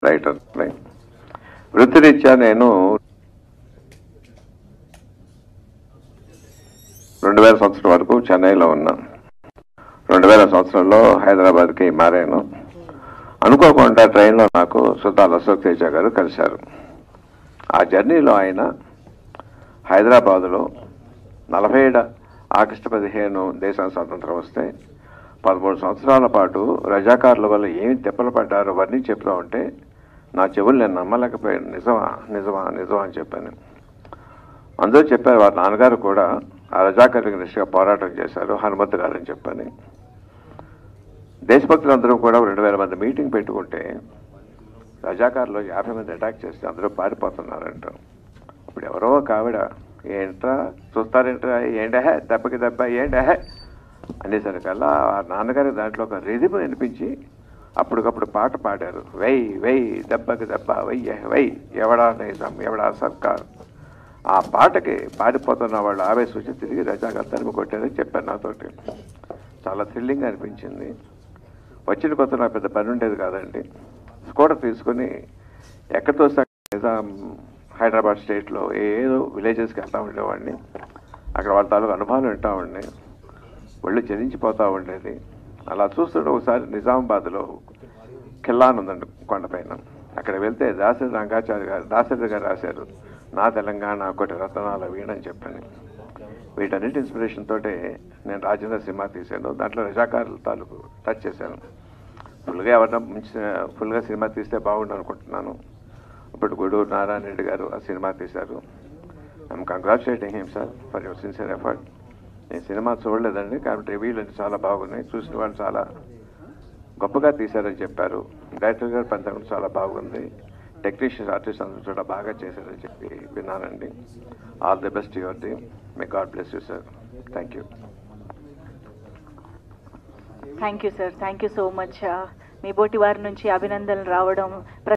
writer వృత్తిరీత్యా నేను రెండు వేల సంవత్సరం వరకు చెన్నైలో ఉన్నాను రెండు వేల సంవత్సరంలో హైదరాబాద్కి మారాను అనుకోకుండా ట్రైన్లో నాకు సుల్తాన్ అశోక్ తేజ గారు కలిశారు ఆ జర్నీలో ఆయన హైదరాబాదులో నలభై ఏడు ఆగస్టు పదిహేను దేశం స్వాతంత్రం వస్తే పదమూడు సంవత్సరాల పాటు రజాకారుల వల్ల ఏమి తిప్పలు పడ్డారో అవన్నీ చెప్తా ఉంటే నా చెవులు నేను నమ్మలేకపోయాను నిజమా నిజమా నిజమా అని చెప్పాను అందరూ చెప్పారు వారి నాన్నగారు కూడా ఆ రజాకారులకు నిష్ఠగా పోరాటం చేశారు హనుమంత్ గారు అని చెప్పని దేశభక్తులందరూ కూడా రెండు వేల మంది మీటింగ్ పెట్టుకుంటే రజాకారులు యాభై మంది అటాక్ చేస్తే అందరూ పారిపోతున్నారంట ఇప్పుడు ఎవరో ఒక ఆవిడ ఏంట్రా చూస్తారేంట్రా ఏంటహే దెబ్బకి దెబ్బ ఏంటహే అనేసరికల్లా ఆ నాన్నగారి దాంట్లో ఒక రిధిమ వినిపించి అప్పటికప్పుడు పాట పాడారు వెయ్ వెయ్ దెబ్బకి దెబ్బ వెయ్య వెయ్ ఎవడా నిజం ఎవడా సర్కార్ ఆ పాటకి పాడిపోతున్న వాళ్ళు ఆవేశం వచ్చి తిరిగి రజాకారు తరిమి కొట్టారని చెప్పారు నాతోటి చాలా థ్రిల్లింగ్ అనిపించింది వచ్చిన కొత్త నాకు పెద్ద పని ఉండేది కాదండి స్కూటర్ తీసుకుని ఎక్కడ తోస్తే నిజాం హైదరాబాద్ స్టేట్లో ఏదో విలేజెస్కి వెళ్తూ ఉండేవాడిని అక్కడ వాళ్ళ తాలూకు అనుభవాలు వింటా ఉండి ఒళ్ళు చెదించిపోతూ ఉండేది అలా చూస్తుంటే ఒకసారి నిజామాబాద్లో కిల్లా అని ఉందండి కొండపైన అక్కడ వెళ్తే దాసరి రంగాచార్య గారు దాసరి గారు రాశారు నా తెలంగాణ ఒకటి రతనాల వీణని చెప్పని వీటన్నిటి ఇన్స్పిరేషన్ తోటే నేను రాజేంద్ర సినిమా తీశాను దాంట్లో రజాకారుల తాలూకు టచ్ చేశాను ఫుల్గా ఎవరన్నా మంచి ఫుల్గా సినిమా తీస్తే బాగుండు అనుకుంటున్నాను ఇప్పుడు గూడూరు నారాయణ రెడ్డి గారు ఆ సినిమా తీశారు I'm congratulating him sir for your sincere effort నేను సినిమా చూడలేదండి కాబట్టి రివ్యూలు అన్ని చాలా బాగున్నాయి చూసిన వాళ్ళు చాలా గొప్పగా తీశారని చెప్పారు డైరెక్టర్ గారి పని కూడా చాలా బాగుంది టెక్నీషియన్స్ ఆర్టిస్ట్ అందరూ కూడా బాగా చేశారని చెప్పి విన్నానండి all the best your team may God bless you sir thank you thank you sir thank you so much మీ బోటి వారి నుంచి అభినందనలు రావడం